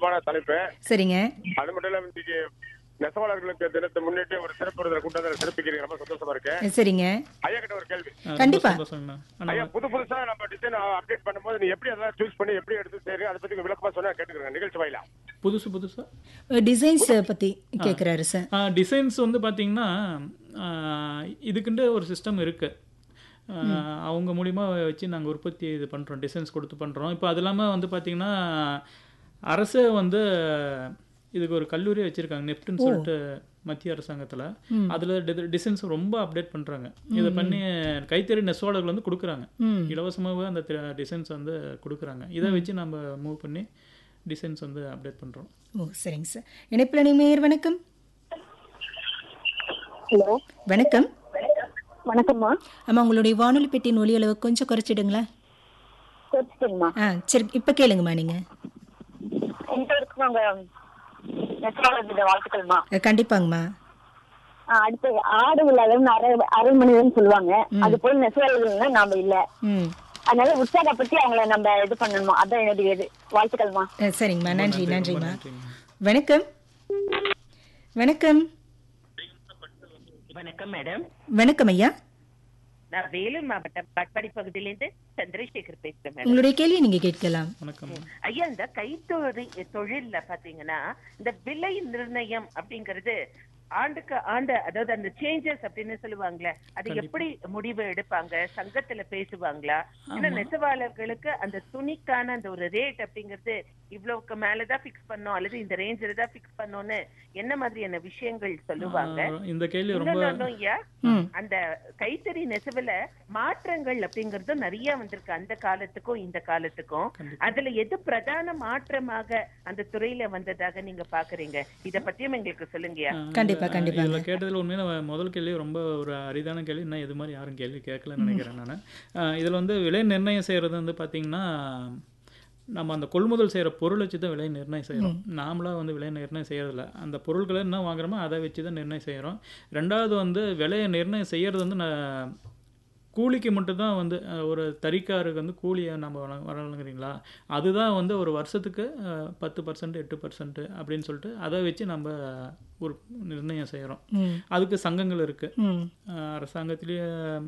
பொறுப்பான தலைப்பு சரிங்க அது மட்டும் இல்லாம இன்னைக்கு நெசவாளர்களுக்கு தினத்தை முன்னிட்டு ஒரு சிறப்பு விருதுல கூட்டத்தில் சிறப்பிக்கிறீங்க ரொம்ப சந்தோஷமா இருக்கு சரிங்க ஐயா கிட்ட ஒரு கேள்வி ஆ, ரொம்ப கண்டிப்பா. சந்தோஷங்கண்ணா. ஆனா, ஐயா புது புதுசா நம்ம டிசைன் அப்டேட் பண்ணும்போது நீ எப்படி அதெல்லாம் சூஸ் பண்ணி எப்படி எடுத்து சரி அதை பத்தி விளக்கமா சொன்னா கேட்டுக்கிறேன் நிகழ்ச்சி வாயிலா புதுசு புதுசா டிசைன்ஸ் பத்தி கேக்குறாரு சார் டிசைன்ஸ் வந்து பார்த்தீங்கன்னா ஆ, இதுக்குண்டு ஒரு சிஸ்டம் இருக்குது அவங்க மூலிமா வச்சு நாங்கள் உற்பத்தி இது பண்ணுறோம் டிசைன்ஸ் கொடுத்து பண்ணுறோம் இப்போ அது இல்லாமல் வந்து பார்த்தீங்கன்னா அரசே வந்து இதுக்கு ஒரு கல்லூரி வச்சுருக்காங்க நெஃப்ட்னு சொல்லிட்டு மத்திய அரசாங்கத்தில் அதில் டிசைன்ஸ் ரொம்ப அப்டேட் பண்ணுறாங்க இதை பண்ணி கைத்தறி நெசவாளர்கள் வந்து கொடுக்குறாங்க ம் இலவசமாகவே அந்த டிசைன்ஸ் வந்து கொடுக்குறாங்க இதை வச்சு நம்ம மூவ் பண்ணி டிசைன்ஸ் வந்து அப்டேட் பண்ணுறோம் ஓ சரிங்க சார் இணைப்பில் நேயர் வணக்கம் ஹலோ வணக்கம் வணக்கம்மா ஆமா உங்களுடைய வானொலி பெட்டியின் ஒலி அளவு கொஞ்சம் குறைச்சிடுங்களா கோச்சிட்டிங்கம்மா ஆ சரி இப்போ கேளுங்கம்மா நீங்க எங்க இருக்கும் அங்க நெசவாளர்களோட வாழ்த்துக்கள்மா அஹ், கண்டிப்பாங்கம்மா ஆ, அடுத்து ஆடு விழாவில் அரை அரை மனிதன் சொல்லுவாங்க அது போல நெசவாளர்கள்னா நாம இல்ல ம் அதனால உற்சாகப்படுத்தி அவங்கள நம்ம இது பண்ணணுமா அதான் என்னுடைய இது வாழ்த்துக்கள்மா அஹ், சரிங்கம்மா நன்றி நன்றிம்மா நன்றிங்க வணக்கம் வணக்கம் வணக்கம் மேடம் வணக்கம் ஐயா நான் வேலூர் மாவட்டம் பட்பாடி பகுதியிலிருந்து சந்திரசேகர் பேசுறேன் மேடம் உங்களுடைய கேள்வியை நீங்க கேட்கலாம் வணக்கம் ஐயா இந்த கைத்தொழில் தொழில்ல பாத்தீங்கன்னா இந்த விலை நிர்ணயம் அப்படிங்கிறது ஆண்டுக்கு ஆண்டு அதாவது அந்த சேஞ்சஸ் அப்படின்னு சொல்லுவாங்களே அது எப்படி முடிவு எடுப்பாங்க சங்கத்துல பேசுவாங்களா ஏன்னா நெசவாளர்களுக்கு அந்த துணிக்கான அந்த ஒரு ரேட் அப்படிங்கிறது இவ்வளவுக்கு மேலதான் பிக்ஸ் பண்ணோம் அல்லது இந்த ரேஞ்சில தான் பிக்ஸ் பண்ணோம்னு என்ன மாதிரியான விஷயங்கள் சொல்லுவாங்க ஆ, இந்த கேள்வி ரொம்ப இன்னொன்னு ஐயா ம். அந்த கைத்தறி நெசவுல மாற்றங்கள் அப்படிங்கறது நிறைய வந்திருக்கு அந்த காலத்துக்கும் இந்த காலத்துக்கும் அதுல எது பிரதான மாற்றமாக அந்த துறையில வந்ததாக நீங்க பாக்குறீங்க இத பத்தியும் எங்களுக்கு சொல்லுங்கயா கண்டிப்பா கண்டிப்பா இதில் கேட்டதில் உண்மையில முதல் கேள்வி ரொம்ப ஒரு அரிதான கேள்வி இன்னும் இது மாதிரி யாரும் கேள்வி கேட்கலன்னு நினைக்கிறேன் நான் இதில் வந்து விலை நிர்ணயம் செய்கிறது வந்து பார்த்தீங்கன்னா நம்ம அந்த கொள்முதல் செய்கிற பொருளை வச்சு தான் விலை நிர்ணயம் செய்கிறோம் நாமளாக வந்து விலை நிர்ணயம் செய்யறதில்ல அந்த பொருட்களை என்ன வாங்குறோமோ அதை வச்சு தான் நிர்ணயம் செய்கிறோம் ரெண்டாவது வந்து விலையை நிர்ணயம் செய்கிறது வந்து நான் கூலிக்கு மட்டும்தான் வந்து அஹ், ஒரு தறிக்காருக்கு வந்து கூலியை நம்ம வழ- வழங்குறீங்களா அதுதான் வந்து ஒரு வருஷத்துக்கு அஹ், பத்து பர்சன்ட் எட்டு பர்சன்ட் அப்படின்னு சொல்லிட்டு அதை வச்சு நம்ம ஒரு நிர்ணயம் செய்கிறோம் ம் அதுக்கு சங்கங்கள் இருக்குது ம் அரசாங்கத்திலேயே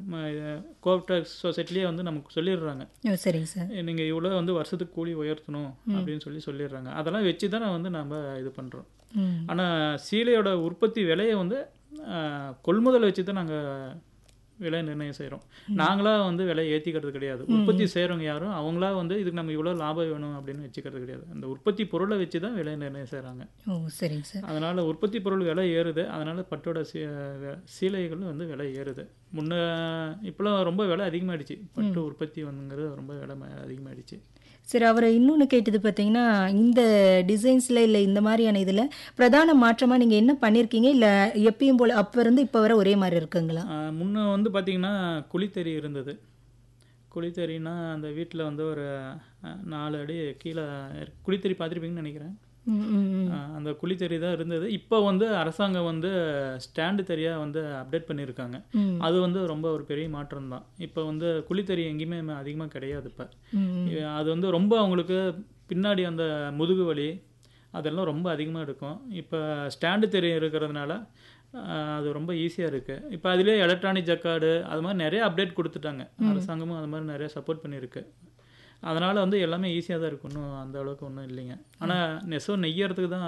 கோஆப்டர் சொசைட்டிலேயே வந்து நமக்கு சொல்லிடுறாங்க ஓ சரிங்க சார் நீங்கள் இவ்வளோ வந்து வருஷத்துக்கு கூலி உயர்த்தணும் அப்படின்னு சொல்லி சொல்லிடுறாங்க அதெல்லாம் வச்சு தான் வந்து நம்ம இது பண்ணுறோம் ம் ஆனால் சீலையோட உற்பத்தி விலையை வந்து அஹ், கொள்முதல் வச்சு தான் நாங்கள் விலை நிர்ணயம் செய்கிறோம் நாங்களாக வந்து விலை ஏற்றிக்கிறது கிடையாது உற்பத்தி செய்கிறவங்க யாரும் அவங்களா வந்து இதுக்கு நம்ம இவ்வளோ லாபம் வேணும் அப்படின்னு வச்சுக்கிறது கிடையாது அந்த உற்பத்தி பொருளை வச்சு தான் விலை நிர்ணயம் செய்கிறாங்க ஓ சரிங்க சார் அதனால் உற்பத்தி பொருள் விலை ஏறுது அதனால் பட்டோட சீ வெ- சீலைகள் வந்து விலை ஏறுது முன்ன இப்போலாம் ரொம்ப விலை அதிகமாகிடுச்சு பட்டு உற்பத்தி வந்துங்கிறது ரொம்ப விலை ம- அதிகமாகிடுச்சு சரி அவர் இன்னொன்று கேட்டது பார்த்தீங்கன்னா இந்த டிசைன்ஸில் இல்லை இந்த மாதிரியான இதில் பிரதான மாற்றமாக நீங்கள் என்ன பண்ணியிருக்கீங்க இல்லை எப்பயும் போல் அப்போ இருந்து இப்போ வரை ஒரே மாதிரி இருக்குங்களா ஆஹ் முன்ன வந்து பார்த்திங்கன்னா குழித்தறி இருந்தது குழித்தறினா அந்த வீட்டில் வந்து ஒரு அஹ், நாலு அடி கீழே குழித்தறி பார்த்துருப்பீங்கன்னு நினைக்கிறேன் ம் ம் ம். ஆஹ் அந்த குழித்தறி தான் இருந்தது இப்போ வந்து அரசாங்கம் வந்து ஸ்டாண்டு தறியாக வந்து அப்டேட் பண்ணியிருக்காங்க ம். அது வந்து ரொம்ப ஒரு பெரிய மாற்றம் தான் இப்போ வந்து குழித்தறி எங்கேயுமே அதிகமாக கிடையாது இப்போ ம் அது வந்து ரொம்ப அவங்களுக்கு பின்னாடி அந்த முதுகு வலி அதெல்லாம் ரொம்ப அதிகமாக இருக்கும் இப்போ ஸ்டாண்டு தெரி இருக்கிறதுனால ஆஹ், அது ரொம்ப ஈஸியாக இருக்குது இப்போ அதிலே எலக்ட்ரானிக் ஜக்கார்டு அது மாதிரி நிறைய அப்டேட் கொடுத்துட்டாங்க அரசாங்கமும் அது மாதிரி நிறைய சப்போர்ட் பண்ணியிருக்கு அதனால் வந்து எல்லாமே ஈஸியாக தான் இருக்கு ஒன்றும் அந்த அளவுக்கு ஒன்றும் இல்லைங்க ஆனால் நெசவு நெய்யறதுக்கு தான்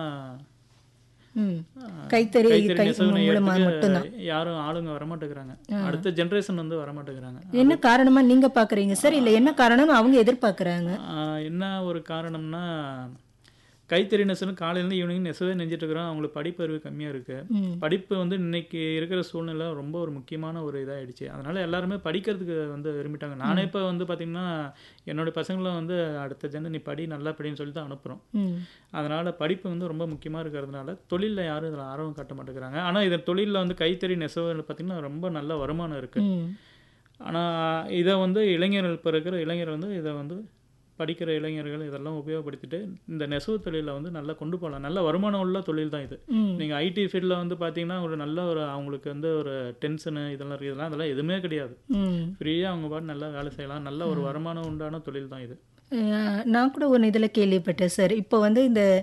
ம் கைத்தறி கைத்தறி கை நெசவு மூலமாக நெய்யறதுக்கு மட்டும்தான் யாரும் ஆளுங்க வரமாட்டேங்கிறாங்க அடுத்த ஜென்ரேஷன் வந்து வரமாட்டேங்கிறாங்க என்ன காரணமா நீங்க பாக்குறீங்க சார் இல்ல என்ன காரணம்னு அவங்க எதிர்பார்க்கறாங்க ஆஹ் என்ன ஒரு காரணம்னா கைத்தறி நெசவு காலையிலேருந்து ஈவினிங் நெசவே நெஞ்சிட்டு இருக்கிறோம் அவங்களுக்கு படிப்பு அறிவு கம்மியாக இருக்குது ம். படிப்பு வந்து இன்னைக்கு இருக்கிற சூழ்நிலை ரொம்ப ஒரு முக்கியமான ஒரு இதாகிடுச்சு அதனால எல்லாருமே படிக்கிறதுக்கு வந்து விரும்பிட்டாங்க நானே இப்போ வந்து பார்த்திங்கன்னா என்னோட பசங்களை வந்து அடுத்த ஜென்ன நீ படி நல்லா படின்னு சொல்லி தான் அனுப்புகிறோம் ம் அதனால் படிப்பு வந்து ரொம்ப முக்கியமாக இருக்கிறதுனால தொழிலில் யாரும் இதில் ஆர்வம் காட்ட மாட்டேங்கிறாங்க ஆனால் இதில் தொழிலில் வந்து கைத்தறி நெசவு பார்த்திங்கன்னா ரொம்ப நல்ல வருமானம் இருக்குது ம் ஆனால் இதை வந்து இளைஞர்கள் இப்போ இருக்கிற இளைஞர்கள் வந்து இதை வந்து படிக்கிற இளைஞர்கள் இதெல்லாம் உபயோகப்படுத்திட்டு இந்த நெசவு தொழிலை வந்து நல்லா கொண்டு போகலாம் நல்ல வருமானம் உள்ள தொழில் தான் இது ம் நீங்கள் ஐடி ஃபீல்டில் வந்து பார்த்தீங்கன்னா ஒரு நல்ல ஒரு அவங்களுக்கு வந்து ஒரு டென்ஷனு இதெல்லாம் இருக்குது இதெல்லாம் அதெல்லாம் எதுவுமே கிடையாது ம் ஃப்ரீயாக அவங்க பாட்டு நல்லா வேலை செய்யலாம் நல்ல ஒரு வருமானம் உண்டான தொழில் தான் இது அஹ் நான் கூட ஒன்று இதில் கேள்விப்பட்டேன் சார் இப்போ வந்து இந்த